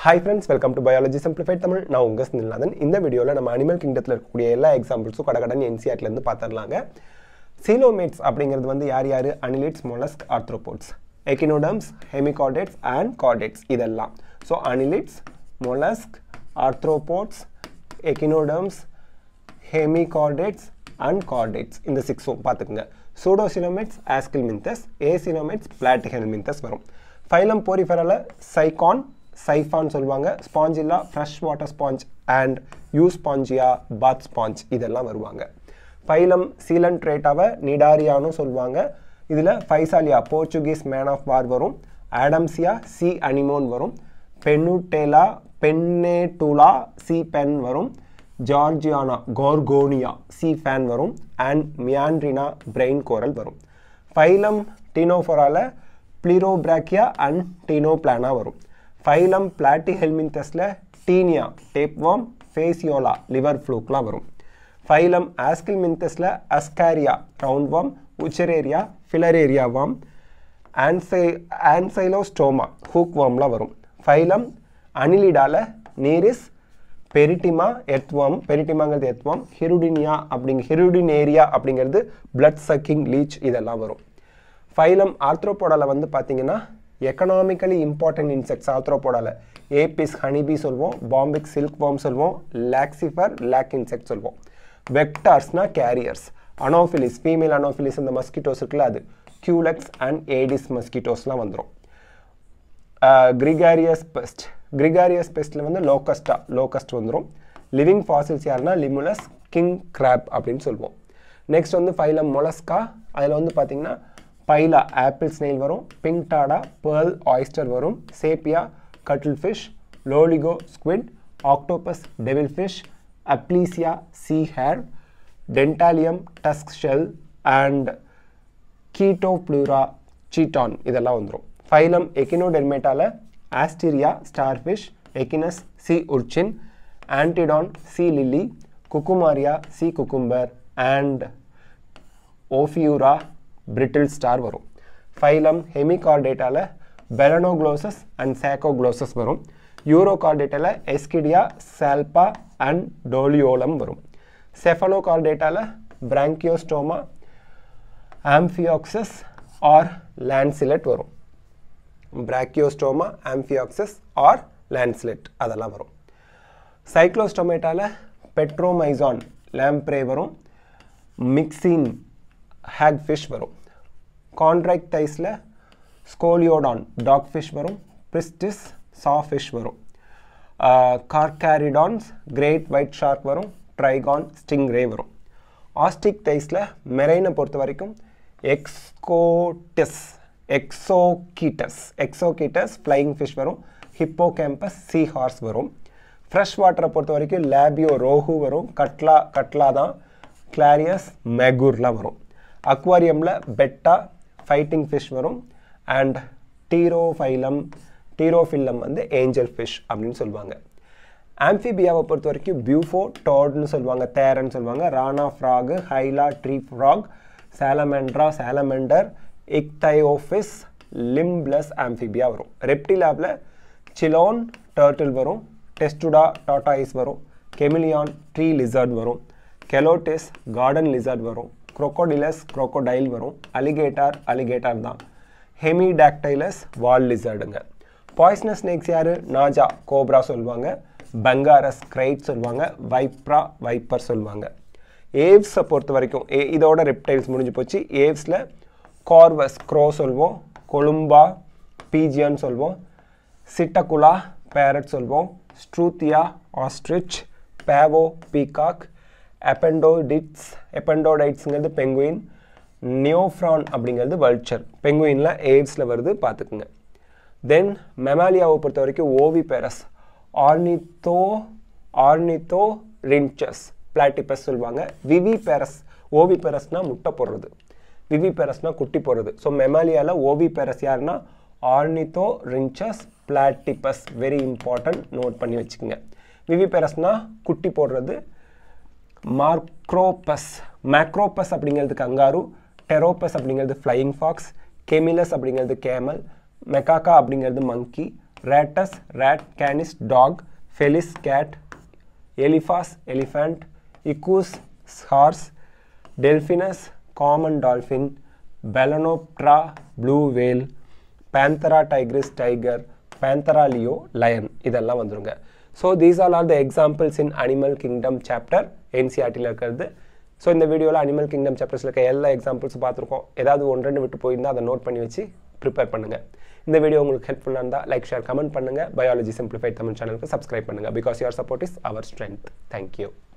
hi friends welcome to biology simplified Tamil நான் உங்கள் ஸ்னில்நாதன் இந்த வீடியோவில் நம்ம அனிமல் கிங்டத்தில் இருக்கக்கூடிய எல்லா எக்ஸாம்பிள்ஸும் கடகடன் என்சிஆர்லேருந்து பார்த்துடலாங்க சீலோமேட்ஸ் அப்படிங்கிறது வந்து யார் யார் annelids mollusc arthropods echinoderms hemichordates and chordates இதெல்லாம் so annelids mollusc arthropods echinoderms hemichordates and chordates இந்த சிக்ஸும் பார்த்துக்குங்க சூடோசினோமெட்ஸ் ஆஸ்கில்மின்தஸ் ஏசினோமெட்ஸ் பிளாட்டிஹெல்மின்தஸ் வரும் ஃபைலம் போரிஃபெரல சைகான் சைஃபான் சொல்லுவாங்க Spongilla fresh water sponge and Euspongia bath sponge இதெல்லாம் வருவாங்க ஃபைலம் சீலன்ட்ரேட்டாவை நிடாரியானு சொல்லுவாங்க இதில் Physalia Portuguese man of war வரும் ஆடம்சியா சி அனிமோன் வரும் பென்னுட்டேலா பென்னேட்டுலா சி பென் வரும் ஜார்ஜியானா கோர்கோனியா சி ஃபேன் வரும் அண்ட் மியாண்ட்ரினா பிரெயின் கோரல் வரும் ஃபைலம் டீனோஃபோரால ப்ளீரோபிராக்கியா அண்ட் டீனோபிளானா வரும் ஃபைலம் பிளாட்டிஹெல்மின்தஸில் டீனியா டேப்வாம் ஃபேசியோலா லிவர் ஃப்ளூக்லாம் வரும் ஃபைலம் ஆஸ்கில்மின்தஸில் Ascaris round worm Wuchereria Filaria worm ஆன்சை ஆன்சைலோஸ்டோமா ஹூக் வாம்லாம் வரும் ஃபைலம் அனிலிடால நீரிஸ் பெரிட்டிமா எத்வாம் பெரிட்டிமாங்கிறது எத்வாம் ஹிருடினியா அப்படிங்க ஹிருடினேரியா அப்படிங்கிறது பிளட் சக்கிங் லீச் இதெல்லாம் வரும் ஃபைலம் ஆர்த்ரோபோடால வந்து பார்த்தீங்கன்னா எக்கனாமிக்கலி இம்பார்ட்டன்ட் இன்செக்ட்ஸ் ஆர்த்ரோபோடால ஏபிஸ் ஹனிபி சொல்வோம் பாம்பிக் சில்க் வார்ம் சொல்வோம் லாக்சிஃபர் லேக் இன்செக்ட் சொல்வோம் வெக்டார்ஸ்னா கேரியர்ஸ் அனோஃபிலிஸ் ஃபீமேல் அனோஃபிலிஸ் இந்த மஸ்கிட்டோஸ் இருக்குல்ல அது கியூலெக்ஸ் அண்ட் ஏடிஸ் மஸ்கிட்டோஸ்லாம் வந்துடும் கிரிகாரியஸ் பெஸ்ட் கிரிகாரியஸ் பெஸ்ட்டில் வந்து லோக்கஸ்டா லோக்கஸ்ட் வந்துடும் லிவிங் ஃபாசில்ஸ் யாருன்னா லிமுலஸ் கிங் கிராப் அப்படின்னு சொல்லுவோம் நெக்ஸ்ட் வந்து ஃபைலம் மொலஸ்கா அதில் வந்து பார்த்தீங்கன்னா பைலா ஆப்பிள் ஸ்னெயில் வரும் பிங்டாடா பேர்ல் ஆயிஸ்டர் வரும் Sepia cuttlefish Loligo squid octopus devilfish Aplysia sea hare Dentalium tusk shell and Chaetopleura chiton இதெல்லாம் வந்துடும் ஃபைலம் எக்கினோடெர்மேட்டால Asterias starfish Echinus sea urchin Antedon sea lily Cucumaria sea cucumber and Ophiura brittle star வரும் phylum ஹெமிகார்டேட்டால Balanoglossus and Saccoglossus வரும் யூரோகார்டேட்டால Ascidia Salpa and Doliolum வரும் செஃபலோகார்டேட்டால Branchiostoma Amphioxus or lancelet வரும் பிராக்கியோஸ்டோமா ஆம்ஃபியாக்சஸ் ஆர் லான்சிலெட் அதெல்லாம் வரும் சைக்ளோஸ்டோமேட்டால பெட்ரோமைசான் லேம்ப்ரே வரும் மிக்சின் ஹேக் ஃபிஷ் வரும் கான்ட்ராக்ட் தைஸில் ஸ்கோலியோடான் டாக் ஃபிஷ் வரும் பிரிஸ்டிஸ் சா ஃபிஷ் வரும் கார்காரிடான்ஸ் கிரேட் ஒயிட் ஷார்க் வரும் ட்ரைகான் ஸ்டிங் ரே வரும் ஆஸ்டிக் தைஸில் மெரைனை பொறுத்த வரைக்கும் Exocoetus Exocoetus Exocoetus flying fish வரும் ஹிப்போ கேம்பஸ் சீ ஹார்ஸ் வரும் ஃப்ரெஷ் வாட்டரை பொறுத்த வரைக்கும் லேபியோ ரோஹு வரும் கட்லா கட்லா தான் கிளாரியஸ் மெகூர்லாம் வரும் அக்வாரியமில் பெட்டா ஃபைட்டிங் ஃபிஷ் வரும் அண்ட் டீரோஃபைலம் டீரோஃபில்லம் வந்து ஏஞ்சல் ஃபிஷ் அப்படின்னு சொல்லுவாங்க ஆம்ஃபிபியாவை பொறுத்த வரைக்கும் பியூஃபோ டாட்னு சொல்லுவாங்க தேரன்னு சொல்லுவாங்க Rana frog Hyla tree frog Salamandra salamander Ichthyophis limbless Amphibia வரும் ரெப்டிலாவில் சிலோன் டர்ட்டில் வரும் டெஸ்டுடா டாட்டாயிஸ் வரும் கெமிலியான் ட்ரீ லிசர்ட் வரும் கெலோட்டிஸ் கார்டன் லிசர்ட் வரும் crocodilus crocodile வரும் அலிகேட்டார் அலிகேட்டார் தான் ஹெமிடாக்டைலஸ் வால் லிசர்டுங்க பாய்ஸ்னஸ் ஸ்னேக்ஸ் யார் நாஜா கோப்ரா சொல்லுவாங்க பங்காரஸ் கிரைட் சொல்லுவாங்க வைப்ரா வைப்பர் சொல்லுவாங்க ஏவ்ஸை பொறுத்த வரைக்கும் ஏ இதோட ரெப்டைல்ஸ் முடிஞ்சு போச்சு ஏவ்ஸில் கார்வஸ் க்ரோ சொல்வோம் கொலும்பா பீஜியன் சொல்வோம் சிட்டகுலா பேரட் சொல்வோம் Struthio ostrich Pavo peacock Aptenodytes எப்பெண்டோடைட்ஸுங்கிறது பெங்குயின் நியோஃப்ரான் அப்படிங்கிறது வல்ச்சர் பெங்குயினில் எய்ட்ஸில் வருது பார்த்துக்குங்க தென் மெமாலியாவை பொறுத்த வரைக்கும் ஓவி பேரஸ் ஆர்னித்தோ ஆர்னித்தோ ரின்ச்சஸ் பிளாட்டிபஸ் சொல்லுவாங்க விவி பேரஸ் ஓவி பேரஸ்னால் முட்டை போடுறது விவி பேரஸ்னால் குட்டி போடுறது ஸோ மெமாலியாவில் ஓவி பேரஸ் யாருன்னா ornithorhynchus platypus very important note பண்ணி வச்சுக்கோங்க விவி பேரஸ்னால் குட்டி போடுறது மார்க்ரோபஸ் மேக்ரோபஸ் அப்படிங்கிறது கங்காரு டெரோபஸ் அப்படிங்கிறது ஃப்ளையிங் ஃபாக்ஸ் கெமிலஸ் அப்படிங்கிறது கேமல் மெக்காக்கா அப்படிங்கிறது மங்கி ratus rat canis dog felis cat elephas elephant icus horse delphinus common dolphin Balanoptera blue whale Panthera tigris tiger Panthera leo lion இதெல்லாம் வந்துருங்க so these all are the examples in animal kingdom chapter என்சிஆர்டியில் இருக்கிறது so இந்த வீடியோவில் animal kingdom சாப்டர்ஸில் இருக்க எல்லா எக்ஸாம்பிள்ஸும் பார்த்துருக்கோம் ஏதாவது ஒன்று ரெண்டு விட்டு போயிருந்தால் அதை நோட் பண்ணி வச்சு ப்ரிப்பேர் பண்ணுங்கள் இந்த வீடியோ உங்களுக்கு ஹெல்ப்ஃபுல்லாக இருந்தால் லைக் ஷேர் கமெண்ட் பண்ணுங்கள் பயாலஜி சிம்பிளிஃபைட் தமிழ் சேனலுக்கு சப்ஸ்கிரைப் பண்ணுங்கள் because your support is our strength thank you